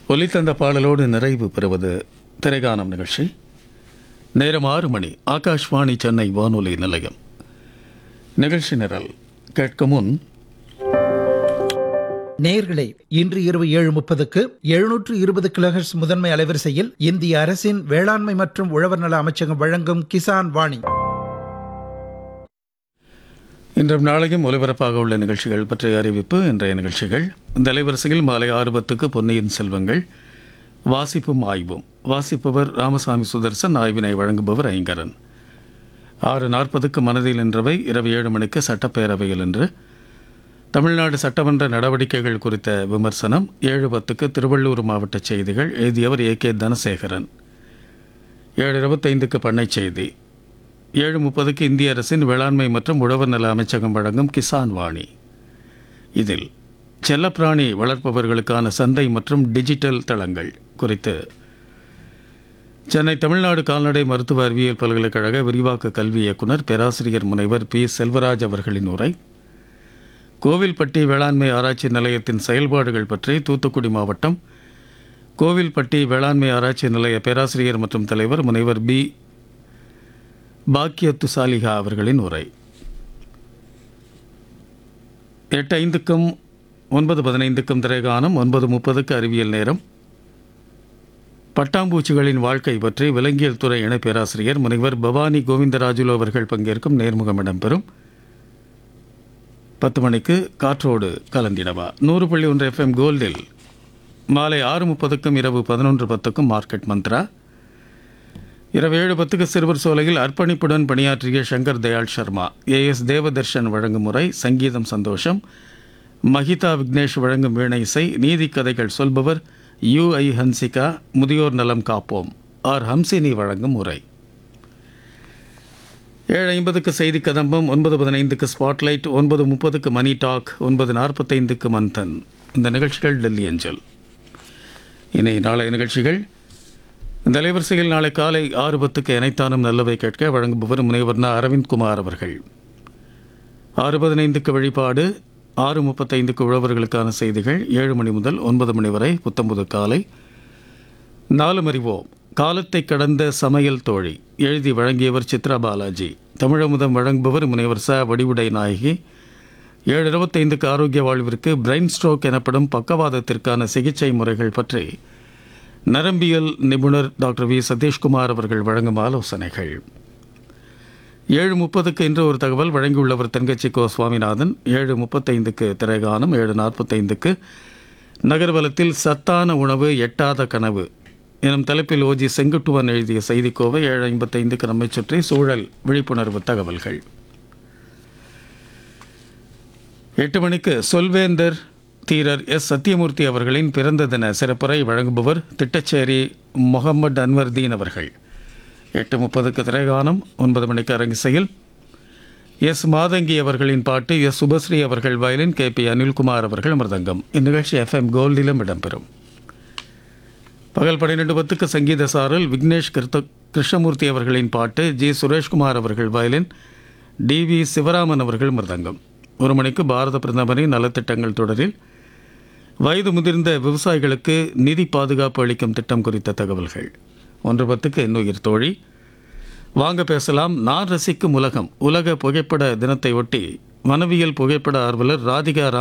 ஒலித்தந்த பாடலோடு நிறைவு பெறுவது திரைகானம் நிகழ்ச்சி நேரம் ஆறு மணி ஆகாஷ்வாணி சென்னை வானொலி நிலையம் நிகழ்ச்சி நிரல் கேட்க முன் நேயர்களே இன்று இரவு ஏழு முப்பதுக்கு எழுநூற்று இருபது கிலோஹெர்ட்ஸ் முதன்மை அலைவரிசையில் இந்திய அரசின் வேளாண்மை மற்றும் உழவர் நல அமைச்சகம் வழங்கும் கிசான் வாணி இன்றும் நாளையும் ஒலிபரப்பாக உள்ள நிகழ்ச்சிகள் பற்றிய அறிவிப்பு இன்றைய நிகழ்ச்சிகள் இந்த அலைவரிசையில் மாலை ஆறு பத்துக்கு பொன்னியின் செல்வங்கள் வாசிப்பும் ஆய்வும் வாசிப்பவர் ராமசாமி சுதர்சன் ஆய்வினை வழங்குபவர் ஐங்கரன் ஆறு நாற்பதுக்கு மனதில் நின்றவை இரவு ஏழு மணிக்கு சட்டப்பேரவையில் இன்று தமிழ்நாடு சட்டமன்ற நடவடிக்கைகள் குறித்த விமர்சனம் ஏழு பத்துக்கு திருவள்ளூர் மாவட்ட செய்திகள் எழுதியவர் ஏ கே தனசேகரன் ஏழு இருபத்தைந்துக்கு பண்ணை செய்தி ஏழு முப்பதுக்கு இந்திய அரசின் வேளாண்மை மற்றும் உழவர் நல அமைச்சகம் வழங்கும் கிசான் வாணி இதில் செல்லப்பிராணி வளர்ப்பவர்களுக்கான சந்தை மற்றும் டிஜிட்டல் தளங்கள் குறித்து சென்னை தமிழ்நாடு கால்நடை மருத்துவ அறிவியல் பல்கலைக்கழக விரிவாக்க கல்வி இயக்குனர் பேராசிரியர் முனைவர் பி செல்வராஜ் அவர்களின் உரை கோவில்பட்டி வேளாண்மை ஆராய்ச்சி நிலையத்தின் செயல்பாடுகள் பற்றி தூத்துக்குடி மாவட்டம் கோவில்பட்டி வேளாண்மை ஆராய்ச்சி நிலைய பேராசிரியர் மற்றும் தலைவர் முனைவர் பி பாக்கியத்து சாலிகா அவர்களின் உரை எட்டு ஐந்துக்கும் ஒன்பது பதினைந்துக்கும் திரைகானம் ஒன்பது முப்பதுக்கு அறிவியல் நேரம் பட்டாம்பூச்சிகளின் வாழ்க்கை பற்றி விலங்கியல் துறை இணை பேராசிரியர் முனைவர் பவானி கோவிந்தராஜுலு அவர்கள் பங்கேற்கும் நேர்முகம் இடம்பெறும் பத்து மணிக்கு காற்றோடு கலந்திடவா நூறு புள்ளி ஒன்று எஃப்எம் கோல்டில் மாலை ஆறு முப்பதுக்கும் இரவு பதினொன்று பத்துக்கும் மார்க்கெட் மந்த்ரா இரவு ஏழு பத்துக்கு சிறுவர் சோலையில் அர்ப்பணிப்புடன் பணியாற்றிய சங்கர் தயாள் சர்மா ஏஎஸ் தேவதர்ஷன் வழங்கும் முறை சங்கீதம் சந்தோஷம் மஹிதா விக்னேஷ் வழங்கும் வீணை இசை நீதி கதைகள் சொல்பவர் யு ஐ ஹன்சிகா முதியோர் நலம் காப்போம் ஆர் ஹம்சினி வழங்கும் முறை ஏழு ஐம்பதுக்கு செய்தி கதம்பம் ஒன்பது பதினைந்துக்கு ஸ்பாட்லைட் ஒன்பது முப்பதுக்கு மணி டாக் ஒன்பது நாற்பத்தைந்துக்கு மந்தன் இந்த நிகழ்ச்சிகள் டெல்லி அஞ்சல் இனி நாளைய நிகழ்ச்சிகள் இந்த அலைவரிசையில் நாளை காலை ஆறு பத்துக்கு இணைத்தானும் நல்லவை கேட்க வழங்குபவர் முனைவர் ந அரவிந்த்குமார் அவர்கள் ஆறு பதினைந்துக்கு வழிபாடு ஆறு முப்பத்தைந்துக்கு உழவர்களுக்கான செய்திகள் ஏழு மணி முதல் ஒன்பது மணி வரை புத்தம்புது காலை நாலு அறிவோம் காலத்தை கடந்த சமையல் தோழி எழுதி வழங்கியவர் சித்ரா பாலாஜி தமிழமுதம் வழங்குபவர் முனைவர் ச வடிவுடை நாயகி ஏழு இருபத்தைந்துக்கு ஆரோக்கிய வாழ்விற்கு பிரெயின் ஸ்ட்ரோக் எனப்படும் பக்கவாதத்திற்கான சிகிச்சை முறைகள் பற்றி நரம்பியல் நிபுணர் டாக்டர் வி சதீஷ்குமார் அவர்கள் வழங்கும் ஆலோசனைகள் ஏழு முப்பதுக்கு இன்று ஒரு தகவல் வழங்கியுள்ளவர் தென்கட்சி கோ சுவாமிநாதன் ஏழு முப்பத்தைந்துக்கு திரைகானம் ஏழு நாற்பத்தைந்துக்கு நகர்வலத்தில் சத்தான உணவு எட்டாத கனவு எனும் தலைப்பில் ஓஜி செங்குட்டுவன் எழுதிய செய்திக்கோவை ஏழு ஐம்பத்தைந்துக்கு நம்மை சுற்றி சூழல் விழிப்புணர்வு தகவல்கள் எட்டு மணிக்கு சொல்வேந்தர் தீரர் எஸ் சத்தியமூர்த்தி அவர்களின் பிறந்த தின சிறப்புரை வழங்குபவர் திட்டச்சேரி முகமது அன்வர்தீன் அவர்கள் எட்டு முப்பதுக்கு திரைகானம் ஒன்பது மணிக்கு அரங்கிசையில் எஸ் மாதங்கி அவர்களின் பாட்டு எஸ் சுபஸ்ரீ அவர்கள் வயலின் கே பி அனில்குமார் அவர்கள் மிருதங்கம் இந்நிகழ்ச்சி எஃப்எம் கோல்டிலும் இடம்பெறும் பகல் பன்னிரெண்டு பத்துக்கு சங்கீத சாரல் விக்னேஷ் கிருத்த கிருஷ்ணமூர்த்தி அவர்களின் பாட்டு ஜி சுரேஷ்குமார் அவர்கள் வயலின் டி வி சிவராமன் அவர்கள் மிருதங்கம் ஒரு மணிக்கு பாரத பிரதமரின் நலத்திட்டங்கள் தொடரில் வயது முதிர்ந்த விவசாயிகளுக்கு நிதி பாதுகாப்பு அளிக்கும் திட்டம் குறித்த தகவல்கள் ஒன்று பத்துக்கு இன்னுயிர் தோழி வாங்க பேசலாம் நான் ரசிக்கும் உலகம் உலக புகைப்பட தினத்தை ஒட்டி வனவியல் புகைப்பட ஆர்வலர் ராதிகா ராம்